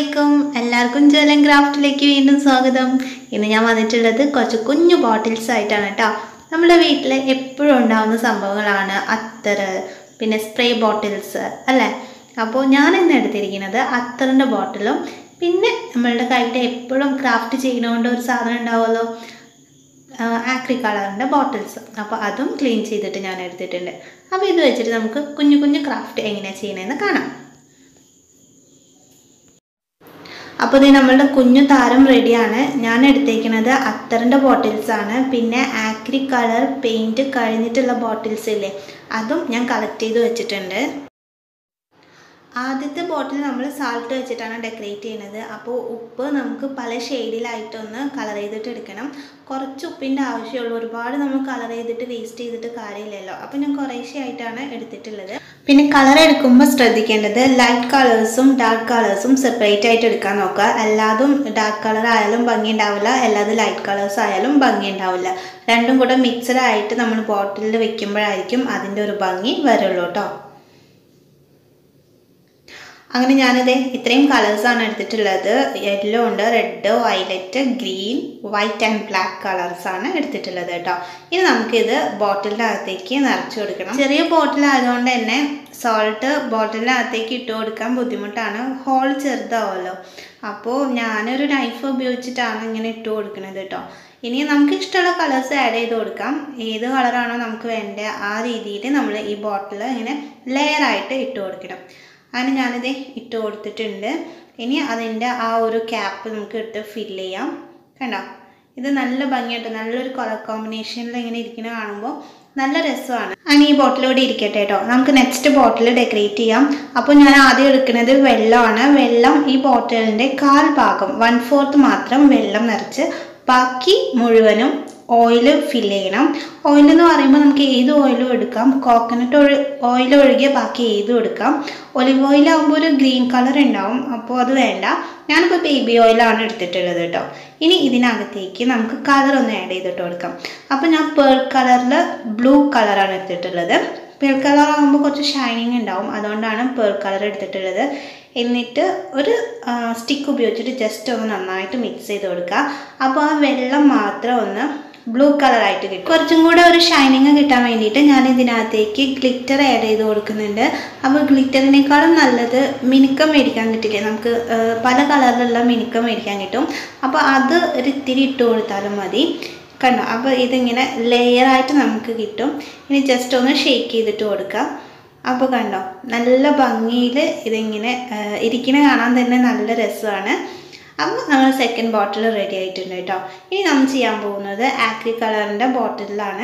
അലൈക്കും എല്ലാവർക്കും ജ്വലൻ ക്രാഫ്റ്റിലേക്ക് വീണ്ടും സ്വാഗതം ഇന്ന് ഞാൻ വന്നിട്ടുള്ളത് കുറച്ച് കുഞ്ഞു ബോട്ടിൽസ് ആയിട്ടാണ് കേട്ടോ നമ്മുടെ വീട്ടിൽ എപ്പോഴും ഉണ്ടാകുന്ന സംഭവങ്ങളാണ് അത്തറ് പിന്നെ സ്പ്രേ ബോട്ടിൽസ് അല്ലേ അപ്പോൾ ഞാൻ ഇന്ന് എടുത്തിരിക്കുന്നത് അത്തറിൻ്റെ ബോട്ടിലും പിന്നെ നമ്മളുടെ കയ്യിൽ എപ്പോഴും ക്രാഫ്റ്റ് ചെയ്യുന്നതുകൊണ്ട് ഒരു സാധനം ഉണ്ടാവുമല്ലോ ആക്രി കളറിൻ്റെ ബോട്ടിൽസ് അപ്പോൾ അതും ക്ലീൻ ചെയ്തിട്ട് ഞാൻ എടുത്തിട്ടുണ്ട് അപ്പോൾ ഇത് വെച്ചിട്ട് നമുക്ക് കുഞ്ഞു കുഞ്ഞു ക്രാഫ്റ്റ് എങ്ങനെയാണ് ചെയ്യണമെന്ന് കാണാം അപ്പോൾ ഇത് നമ്മളുടെ കുഞ്ഞു താരം റെഡിയാണ് ഞാൻ എടുത്തേക്കുന്നത് അത്തറിൻ്റെ ബോട്ടിൽസ് ആണ് പിന്നെ ആക്രി കളർ പെയിൻറ്റ് കഴിഞ്ഞിട്ടുള്ള ബോട്ടിൽസ് ഇല്ലേ അതും ഞാൻ കളക്ട് ചെയ്ത് വെച്ചിട്ടുണ്ട് ആദ്യത്തെ ബോട്ടിൽ നമ്മൾ സാൾട്ട് വെച്ചിട്ടാണ് ഡെക്കറേറ്റ് ചെയ്യുന്നത് അപ്പോൾ ഉപ്പ് നമുക്ക് പല ഷെയ്ഡിലായിട്ടൊന്ന് കളർ ചെയ്തിട്ട് എടുക്കണം കുറച്ച് ഉപ്പിൻ്റെ ആവശ്യമുള്ളൂ ഒരുപാട് നമ്മൾ കളർ ചെയ്തിട്ട് വേസ്റ്റ് ചെയ്തിട്ട് കാര്യമില്ലല്ലോ അപ്പോൾ ഞാൻ കുറേശ്ശെ ആയിട്ടാണ് എടുത്തിട്ടുള്ളത് പിന്നെ കളർ എടുക്കുമ്പോൾ ശ്രദ്ധിക്കേണ്ടത് ലൈറ്റ് കളേഴ്സും ഡാർക്ക് കളേഴ്സും സെപ്പറേറ്റ് ആയിട്ട് എടുക്കാൻ നോക്കുക എല്ലാതും ഡാർക്ക് കളർ ആയാലും ഭംഗി ഉണ്ടാവില്ല എല്ലാതും ലൈറ്റ് കളേഴ്സ് ആയാലും ഭംഗി ഉണ്ടാവില്ല രണ്ടും കൂടെ മിക്സഡ് ആയിട്ട് നമ്മൾ ബോട്ടിലിൽ വെക്കുമ്പോഴായിരിക്കും അതിൻ്റെ ഒരു ഭംഗി വരുള്ളൂ കേട്ടോ അങ്ങനെ ഞാനിത് ഇത്രയും കളേഴ്സാണ് എടുത്തിട്ടുള്ളത് യെല്ലോ ഉണ്ട് red violet green white and black കളേഴ്സാണ് എടുത്തിട്ടുള്ളത് കേട്ടോ ഇനി നമുക്കിത് ബോട്ടിലിൻ്റെ അകത്തേക്ക് നിറച്ച് കൊടുക്കണം ചെറിയ ബോട്ടിൽ ആയതുകൊണ്ട് തന്നെ സോൾട്ട് ബോട്ടിലിൻ്റെ അകത്തേക്ക് ഇട്ട് കൊടുക്കാൻ ബുദ്ധിമുട്ടാണ് ഹോൾ ചെറുതാവുമല്ലോ അപ്പോൾ ഞാനൊരു നൈഫ് ഉപയോഗിച്ചിട്ടാണ് ഇങ്ങനെ ഇട്ട് കൊടുക്കുന്നത് കേട്ടോ ഇനി നമുക്ക് ഇഷ്ടമുള്ള കളേഴ്സ് ആഡ് ചെയ്ത് കൊടുക്കാം ഏത് കളറാണോ നമുക്ക് വേണ്ടത് ആ രീതിയിൽ നമ്മൾ ഈ ബോട്ടിൽ ഇങ്ങനെ ലെയർ ആയിട്ട് ഇട്ട് കൊടുക്കണം അങ്ങനെ ഞാനിത് ഇട്ട് കൊടുത്തിട്ടുണ്ട് ഇനി അതിൻ്റെ ആ ഒരു ക്യാപ്പ് നമുക്ക് ഇട്ട് ഫില്ല് ചെയ്യാം കണ്ടോ ഇത് നല്ല ഭംഗിയായിട്ട് നല്ലൊരു കളർ കോമ്പിനേഷനിൽ ഇങ്ങനെ ഇരിക്കുന്ന കാണുമ്പോൾ നല്ല രസമാണ് അങ്ങനെ ഈ ബോട്ടിലൂടെ ഇരിക്കട്ടെ കേട്ടോ നമുക്ക് നെക്സ്റ്റ് ബോട്ടിൽ ഡെക്കറേറ്റ് ചെയ്യാം അപ്പോൾ ഞാൻ ആദ്യം എടുക്കുന്നത് വെള്ളമാണ് വെള്ളം ഈ ബോട്ടിലിൻ്റെ കാൽ ഭാഗം വൺ ഫോർത്ത് മാത്രം വെള്ളം നിറച്ച് ബാക്കി മുഴുവനും ഓയിൽ ഫില്ല് ചെയ്യണം ഓയിൽ എന്ന് പറയുമ്പോൾ നമുക്ക് ഏത് ഓയിലും എടുക്കാം കോക്കനട്ട് ഒഴി ഓയിൽ ഒഴികെ ബാക്കി ഏതും എടുക്കാം ഒലിവ് ഓയിൽ ആകുമ്പോൾ ഒരു ഗ്രീൻ കളർ ഉണ്ടാവും അപ്പോൾ അത് വേണ്ട ഞാനിപ്പോൾ ബേബി ഓയിലാണ് എടുത്തിട്ടുള്ളത് കേട്ടോ ഇനി ഇതിനകത്തേക്ക് നമുക്ക് കളർ ഒന്ന് ആഡ് ചെയ്തിട്ട് കൊടുക്കാം അപ്പോൾ ഞാൻ പേൾ കളറിൽ ബ്ലൂ കളറാണ് എടുത്തിട്ടുള്ളത് പേൾ കളർ ആകുമ്പോൾ കുറച്ച് ഷൈനിങ് ഉണ്ടാവും അതുകൊണ്ടാണ് പേൾ കളർ എടുത്തിട്ടുള്ളത് എന്നിട്ട് ഒരു സ്റ്റിക്ക് ഉപയോഗിച്ചിട്ട് ജസ്റ്റ് ഒന്ന് നന്നായിട്ട് മിക്സ് ചെയ്ത് കൊടുക്കുക അപ്പോൾ ആ വെള്ളം മാത്രം ഒന്ന് ബ്ലൂ കളറായിട്ട് കിട്ടും കുറച്ചും കൂടെ ഒരു ഷൈനിങ് കിട്ടാൻ വേണ്ടിയിട്ട് ഞാൻ ഇതിനകത്തേക്ക് ഗ്ലിറ്റർ ആഡ് ചെയ്ത് കൊടുക്കുന്നുണ്ട് അപ്പോൾ ഗ്ലിറ്ററിനേക്കാളും നല്ലത് മിനുക്കം മേടിക്കാൻ കിട്ടില്ലേ നമുക്ക് പല കളറിലുള്ള മിനുക്കം മേടിക്കാൻ കിട്ടും അപ്പോൾ അത് ഒരു ഇത്തിരി ഇട്ട് കൊടുത്താലും മതി കണ്ടോ അപ്പോൾ ഇതിങ്ങനെ ലെയറായിട്ട് നമുക്ക് കിട്ടും ഇനി ജസ്റ്റ് ഒന്ന് ഷേക്ക് ചെയ്തിട്ട് കൊടുക്കാം അപ്പോൾ കണ്ടോ നല്ല ഭംഗിയിൽ ഇതിങ്ങനെ ഇരിക്കുന്ന കാണാൻ തന്നെ നല്ല രസമാണ് അപ്പോൾ നമ്മൾ സെക്കൻഡ് ബോട്ടിൽ റെഡി ആയിട്ടുണ്ട് കേട്ടോ ഇനി നമ്മൾ ചെയ്യാൻ പോകുന്നത് ആക്രി കളറിൻ്റെ ബോട്ടിലാണ്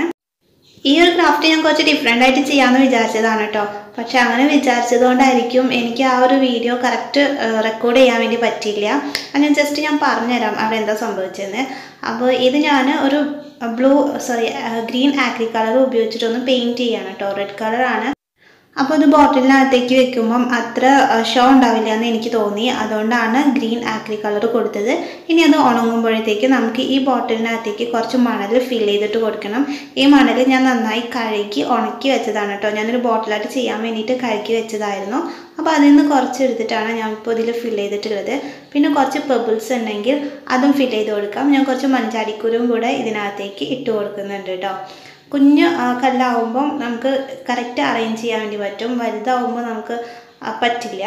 ഈ ഒരു ക്രാഫ്റ്റ് ഞാൻ കുറച്ച് ഡിഫറെൻ്റ് ആയിട്ട് ചെയ്യാമെന്ന് വിചാരിച്ചതാണ് കേട്ടോ പക്ഷെ അങ്ങനെ വിചാരിച്ചത് കൊണ്ടായിരിക്കും എനിക്ക് ആ ഒരു വീഡിയോ കറക്റ്റ് റെക്കോർഡ് ചെയ്യാൻ വേണ്ടി പറ്റിയില്ല അങ്ങനെ ജസ്റ്റ് ഞാൻ പറഞ്ഞുതരാം അവിടെ എന്താ സംഭവിച്ചതെന്ന് അപ്പോൾ ഇത് ഞാൻ ഒരു ബ്ലൂ സോറി ഗ്രീൻ ആക്രി കളർ ഉപയോഗിച്ചിട്ടൊന്ന് പെയിൻറ്റ് ചെയ്യാണ് കേട്ടോ റെഡ് കളറാണ് അപ്പോൾ ഇത് ബോട്ടിലിനകത്തേക്ക് വെക്കുമ്പം അത്ര ഷോ ഉണ്ടാവില്ല എന്ന് എനിക്ക് തോന്നി അതുകൊണ്ടാണ് ഗ്രീൻ ആക്രി കളർ കൊടുത്തത് ഇനി അത് ഉണങ്ങുമ്പോഴത്തേക്ക് നമുക്ക് ഈ ബോട്ടിലിനകത്തേക്ക് കുറച്ച് മണൽ ഫിൽ ചെയ്തിട്ട് കൊടുക്കണം ഈ മണൽ ഞാൻ നന്നായി കഴുകി ഉണക്കി വെച്ചതാണ് കേട്ടോ ഞാനൊരു ബോട്ടിലായിട്ട് ചെയ്യാൻ വേണ്ടിയിട്ട് കഴുകി വെച്ചതായിരുന്നു അപ്പോൾ അതിൽ നിന്ന് കുറച്ച് എടുത്തിട്ടാണ് ഞാൻ ഇപ്പോൾ ഇതിൽ ഫിൽ ചെയ്തിട്ടുള്ളത് പിന്നെ കുറച്ച് പെബിൾസ് ഉണ്ടെങ്കിൽ അതും ഫിൽ ചെയ്ത് കൊടുക്കാം ഞാൻ കുറച്ച് മഞ്ചാടിക്കുരും കൂടെ ഇതിനകത്തേക്ക് ഇട്ട് കൊടുക്കുന്നുണ്ട് കേട്ടോ കുഞ്ഞ് കല്ലാവുമ്പം നമുക്ക് കറക്റ്റ് അറേഞ്ച് ചെയ്യാൻ വേണ്ടി പറ്റും വലുതാവുമ്പോൾ നമുക്ക് പറ്റില്ല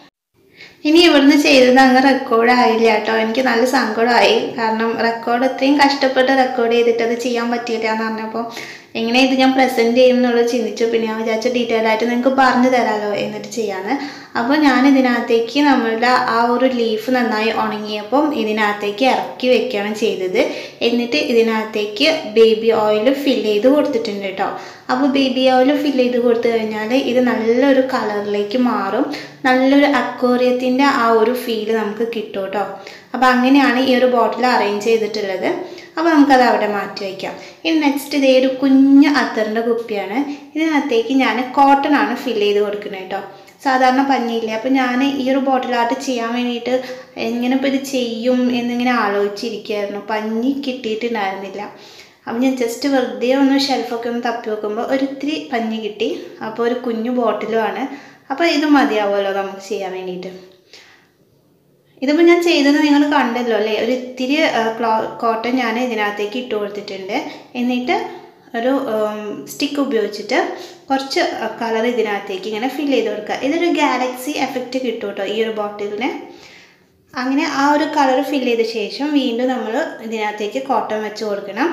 ഇനി ഇവിടുന്ന് ചെയ്തത് അങ്ങ് റെക്കോർഡ് ആയില്ല കേട്ടോ എനിക്ക് നല്ല സങ്കടമായി കാരണം റെക്കോർഡ് ഇത്രയും കഷ്ടപ്പെട്ട് റെക്കോർഡ് ചെയ്തിട്ട് അത് ചെയ്യാൻ പറ്റിയില്ല എന്ന് പറഞ്ഞപ്പോൾ എങ്ങനെ ഇത് ഞാൻ പ്രസൻറ്റ് ചെയ്യും എന്നുള്ളത് ചിന്തിച്ചു പിന്നെ ഞാൻ വിചാരിച്ചു ഡീറ്റെയിൽ ആയിട്ട് നിങ്ങൾക്ക് പറഞ്ഞു തരാമല്ലോ എന്നിട്ട് ചെയ്യാന്ന് അപ്പോൾ ഞാൻ ഇതിനകത്തേക്ക് നമ്മളുടെ ആ ഒരു ലീഫ് നന്നായി ഉണങ്ങിയപ്പം ഇതിനകത്തേക്ക് ഇറക്കി വെക്കുകയാണ് ചെയ്തത് എന്നിട്ട് ഇതിനകത്തേക്ക് ബേബി ഓയിൽ ഫില്ല് ചെയ്ത് കൊടുത്തിട്ടുണ്ട് കേട്ടോ അപ്പോൾ ബേബി ഓയിൽ ഫില്ല് ചെയ്ത് കൊടുത്തു കഴിഞ്ഞാൽ ഇത് നല്ലൊരു കളറിലേക്ക് മാറും നല്ലൊരു അക്വേറിയത്തിൻ്റെ ആ ഒരു ഫീല് നമുക്ക് കിട്ടും കേട്ടോ അപ്പോൾ അങ്ങനെയാണ് ഈ ഒരു ബോട്ടിൽ അറേഞ്ച് ചെയ്തിട്ടുള്ളത് അപ്പോൾ നമുക്കത് അവിടെ മാറ്റി വയ്ക്കാം ഇനി നെക്സ്റ്റ് ഇതേ ഒരു കുഞ്ഞ് അത്തറിൻ്റെ കുപ്പിയാണ് ഇതിനകത്തേക്ക് ഞാൻ കോട്ടൺ ആണ് ഫില്ല് ചെയ്ത് കൊടുക്കുന്നത് കേട്ടോ സാധാരണ പഞ്ഞിയില്ല അപ്പോൾ ഞാൻ ഈ ഒരു ബോട്ടിലായിട്ട് ചെയ്യാൻ വേണ്ടിയിട്ട് എങ്ങനെ ഇപ്പോൾ ഇത് ചെയ്യും എന്നിങ്ങനെ ആലോചിച്ചിരിക്കുകയായിരുന്നു പഞ്ഞി കിട്ടിയിട്ടുണ്ടായിരുന്നില്ല അപ്പം ഞാൻ ജസ്റ്റ് വെറുതെ ഒന്ന് ഷെൽഫൊക്കെ ഒന്ന് തപ്പി നോക്കുമ്പോൾ ഒരിത്തിരി പഞ്ഞി കിട്ടി അപ്പോൾ ഒരു കുഞ്ഞു ബോട്ടിലുമാണ് അപ്പോൾ ഇത് മതിയാവുമല്ലോ നമുക്ക് ചെയ്യാൻ വേണ്ടിയിട്ട് ഇതിപ്പോൾ ഞാൻ ചെയ്തത് നിങ്ങൾ കണ്ടല്ലോ അല്ലേ ഒരു ഇത്തിരി ക്ലോ കോട്ടൺ ഞാൻ ഇതിനകത്തേക്ക് ഇട്ട് കൊടുത്തിട്ടുണ്ട് എന്നിട്ട് ഒരു സ്റ്റിക്ക് ഉപയോഗിച്ചിട്ട് കുറച്ച് കളർ ഇതിനകത്തേക്ക് ഇങ്ങനെ ഫിൽ ചെയ്ത് കൊടുക്കുക ഇതൊരു ഗാലക്സി എഫക്റ്റ് കിട്ടും കേട്ടോ ഈ ഒരു ബോട്ടിലിന് അങ്ങനെ ആ ഒരു കളർ ഫിൽ ചെയ്ത ശേഷം വീണ്ടും നമ്മൾ ഇതിനകത്തേക്ക് കോട്ടൺ വെച്ച് കൊടുക്കണം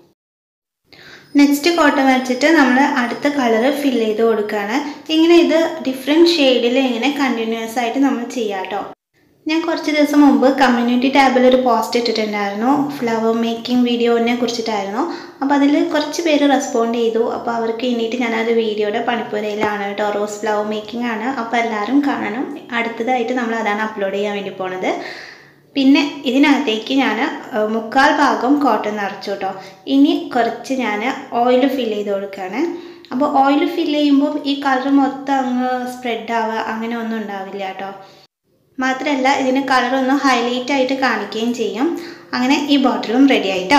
നെക്സ്റ്റ് കോട്ടൺ വെച്ചിട്ട് നമ്മൾ അടുത്ത കളർ ഫിൽ ചെയ്ത് കൊടുക്കുകയാണ് ഇങ്ങനെ ഇത് ഡിഫറെൻറ്റ് ഷെയ്ഡിൽ ഇങ്ങനെ കണ്ടിന്യൂസ് ആയിട്ട് നമ്മൾ ചെയ്യാം കേട്ടോ ഞാൻ കുറച്ച് ദിവസം മുമ്പ് കമ്മ്യൂണിറ്റി ടാബിൽ ഒരു പോസ്റ്റ് ഇട്ടിട്ടുണ്ടായിരുന്നു ഫ്ലവർ മേക്കിംഗ് വീഡിയോനെ കുറിച്ചിട്ടായിരുന്നു അപ്പോൾ അതിൽ കുറച്ച് പേര് റെസ്പോണ്ട് ചെയ്തു അപ്പോൾ അവർക്ക് വേണ്ടിയിട്ട് ഞാനത് വീഡിയോയുടെ പണിപ്പുരയിലാണ് കേട്ടോ റോസ് ഫ്ലവർ മേക്കിംഗ് ആണ് അപ്പോൾ എല്ലാവരും കാണണം അടുത്തതായിട്ട് നമ്മൾ അതാണ് അപ്ലോഡ് ചെയ്യാൻ വേണ്ടി പോണത് പിന്നെ ഇതിനകത്തേക്ക് ഞാൻ മുക്കാൽ ഭാഗം കോട്ടൺ നിറച്ചു കേട്ടോ ഇനി കുറച്ച് ഞാൻ ഓയിൽ ഫില്ല് ചെയ്ത് കൊടുക്കുകയാണ് അപ്പോൾ ഓയിൽ ഫില്ല് ചെയ്യുമ്പോൾ ഈ കളർ മൊത്തം അങ്ങ് സ്പ്രെഡ് ആവുക അങ്ങനെ ഒന്നും ഉണ്ടാവില്ല കേട്ടോ മാത്രമല്ല ഇതിന് കളർ ഒന്ന് ഹൈലൈറ്റ് ആയിട്ട് കാണിക്കുകയും ചെയ്യും അങ്ങനെ ഈ ബോട്ടിലും റെഡി ആയിട്ടോ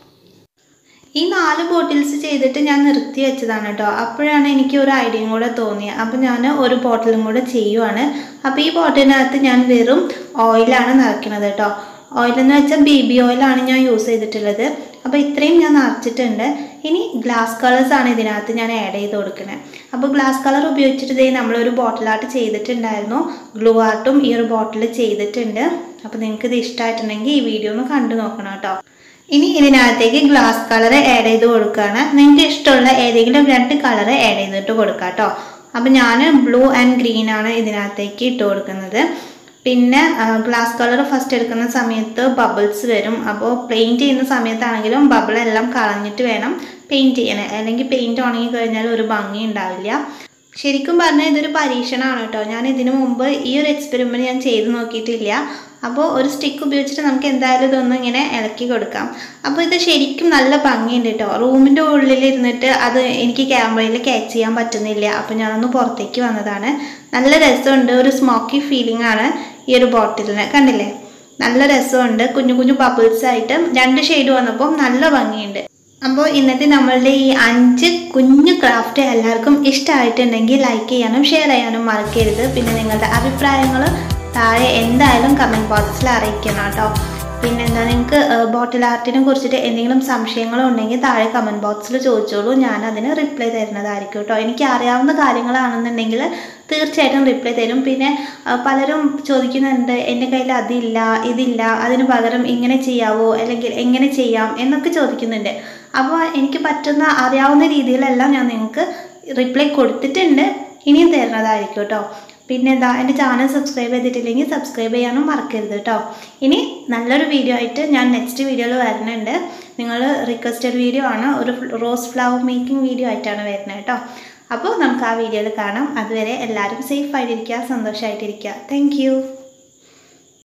ഈ നാല് ബോട്ടിൽസ് ചെയ്തിട്ട് ഞാൻ നിർത്തി വെച്ചതാണ് കേട്ടോ അപ്പോഴാണ് എനിക്ക് ഒരു ഐഡിയയും കൂടെ തോന്നിയത് അപ്പോൾ ഞാൻ ഒരു ബോട്ടിലും കൂടെ ചെയ്യുവാണ് അപ്പോൾ ഈ ബോട്ടിലിനകത്ത് ഞാൻ വെറും ഓയിലാണ് നിറയ്ക്കുന്നത് കേട്ടോ ഓയിലെന്ന് വെച്ചാൽ ബേബി ഓയിലാണ് ഞാൻ യൂസ് ചെയ്തിട്ടുള്ളത് അപ്പോൾ ഇത്രയും ഞാൻ നിറച്ചിട്ടുണ്ട് ഇനി ഗ്ലാസ് കളേഴ്സാണ് ഇതിനകത്ത് ഞാൻ ആഡ് ചെയ്ത് കൊടുക്കുന്നത് അപ്പോൾ ഗ്ലാസ് കളർ ഉപയോഗിച്ചിട്ട് ഇതേ നമ്മളൊരു ബോട്ടിൽ ആർട്ട് ചെയ്തിട്ടുണ്ടായിരുന്നു ഗ്ലൂ ആർട്ടും ഈ ഒരു ബോട്ടിൽ ചെയ്തിട്ടുണ്ട് അപ്പോൾ നിങ്ങൾക്ക് ഇത് ഇഷ്ടമായിട്ടുണ്ടെങ്കിൽ ഈ വീഡിയോ ഒന്ന് കണ്ടു നോക്കണം കേട്ടോ ഇനി ഇതിനകത്തേക്ക് ഗ്ലാസ് കളർ ആഡ് ചെയ്ത് കൊടുക്കുകയാണ് നിങ്ങൾക്ക് ഇഷ്ടമുള്ള ഏതെങ്കിലും രണ്ട് കളർ ആഡ് ചെയ്തിട്ട് കൊടുക്കാം കേട്ടോ അപ്പോൾ ഞാൻ ബ്ലൂ ആൻഡ് ഗ്രീൻ ആണ് ഇതിനകത്തേക്ക് ഇട്ട് കൊടുക്കുന്നത് പിന്നെ ഗ്ലാസ് കളർ ഫസ്റ്റ് എടുക്കുന്ന സമയത്ത് ബബിൾസ് വരും അപ്പോൾ പെയിൻറ്റ് ചെയ്യുന്ന സമയത്താണെങ്കിലും ബബിൾ എല്ലാം കളഞ്ഞിട്ട് വേണം പെയിൻറ്റ് ചെയ്യണേ അല്ലെങ്കിൽ പെയിൻറ്റ് ഉണങ്ങി കഴിഞ്ഞാൽ ഒരു ഭംഗി ഉണ്ടാവില്ല ശരിക്കും പറഞ്ഞാൽ ഇതൊരു പരീക്ഷണമാണ് കേട്ടോ ഞാൻ ഇതിനു മുമ്പ് ഈ ഒരു എക്സ്പെരിമെൻറ്റ് ഞാൻ ചെയ്ത് നോക്കിയിട്ടില്ല അപ്പോൾ ഒരു സ്റ്റിക്ക് ഉപയോഗിച്ചിട്ട് നമുക്ക് എന്തായാലും ഇതൊന്നും ഇങ്ങനെ ഇളക്കി കൊടുക്കാം അപ്പോൾ ഇത് ശരിക്കും നല്ല ഭംഗിയുണ്ട് കേട്ടോ റൂമിൻ്റെ ഉള്ളിൽ ഇരുന്നിട്ട് അത് എനിക്ക് ക്യാമറയിൽ ക്യാച്ച് ചെയ്യാൻ പറ്റുന്നില്ല അപ്പോൾ ഞാനൊന്ന് പുറത്തേക്ക് വന്നതാണ് നല്ല രസമുണ്ട് ഒരു സ്മോക്കി ഫീലിംഗ് ആണ് ഈ ഒരു ബോട്ടിലിന് കണ്ടില്ലേ നല്ല രസമുണ്ട് കുഞ്ഞു കുഞ്ഞു ബബിൾസ് ആയിട്ട് രണ്ട് ഷെയ്ഡ് വന്നപ്പോൾ നല്ല ഭംഗിയുണ്ട് അപ്പോൾ ഇന്നത്തെ നമ്മളുടെ ഈ അഞ്ച് കുഞ്ഞു ക്രാഫ്റ്റ് എല്ലാവർക്കും ഇഷ്ടമായിട്ടുണ്ടെങ്കിൽ ലൈക്ക് ചെയ്യാനും ഷെയർ ചെയ്യാനും മറക്കരുത് പിന്നെ നിങ്ങളുടെ അഭിപ്രായങ്ങൾ താഴെ എന്തായാലും കമൻറ്റ് ബോക്സിൽ അറിയിക്കണം കേട്ടോ പിന്നെ എന്താ നിങ്ങൾക്ക് ബോട്ടിൽ ആർട്ടിനെ കുറിച്ചിട്ട് എന്തെങ്കിലും സംശയങ്ങളോ ഉണ്ടെങ്കിൽ താഴെ കമൻറ്റ് ബോക്സിൽ ചോദിച്ചോളൂ ഞാൻ അതിന് റിപ്ലൈ തരുന്നതായിരിക്കും കേട്ടോ എനിക്ക് അറിയാവുന്ന കാര്യങ്ങളാണെന്നുണ്ടെങ്കിൽ തീർച്ചയായിട്ടും റിപ്ലൈ തരും പിന്നെ പലരും ചോദിക്കുന്നുണ്ട് എൻ്റെ കയ്യിൽ അതില്ല ഇതില്ല അതിന് പകരം ഇങ്ങനെ ചെയ്യാവോ അല്ലെങ്കിൽ എങ്ങനെ ചെയ്യാം എന്നൊക്കെ ചോദിക്കുന്നുണ്ട് അപ്പോൾ എനിക്ക് പറ്റുന്ന അറിയാവുന്ന രീതിയിലെല്ലാം ഞാൻ നിങ്ങൾക്ക് റിപ്ലൈ കൊടുത്തിട്ടുണ്ട് ഇനിയും തരുന്നതായിരിക്കും കേട്ടോ പിന്നെ എന്താ എൻ്റെ ചാനൽ സബ്സ്ക്രൈബ് ചെയ്തിട്ടില്ലെങ്കിൽ സബ്സ്ക്രൈബ് ചെയ്യാനും മറക്കരുത് കേട്ടോ ഇനി നല്ലൊരു വീഡിയോ ആയിട്ട് ഞാൻ നെക്സ്റ്റ് വീഡിയോയിൽ വരുന്നുണ്ട് നിങ്ങൾ റിക്വസ്റ്റഡ് വീഡിയോ ആണ് ഒരു റോസ് ഫ്ലവർ മേക്കിംഗ് വീഡിയോ ആയിട്ടാണ് വരുന്നത് കേട്ടോ അപ്പോൾ നമുക്ക് ആ വീഡിയോയിൽ കാണാം അതുവരെ എല്ലാവരും സേഫ് ആയിട്ടിരിക്കുക സന്തോഷമായിട്ടിരിക്കുക താങ്ക്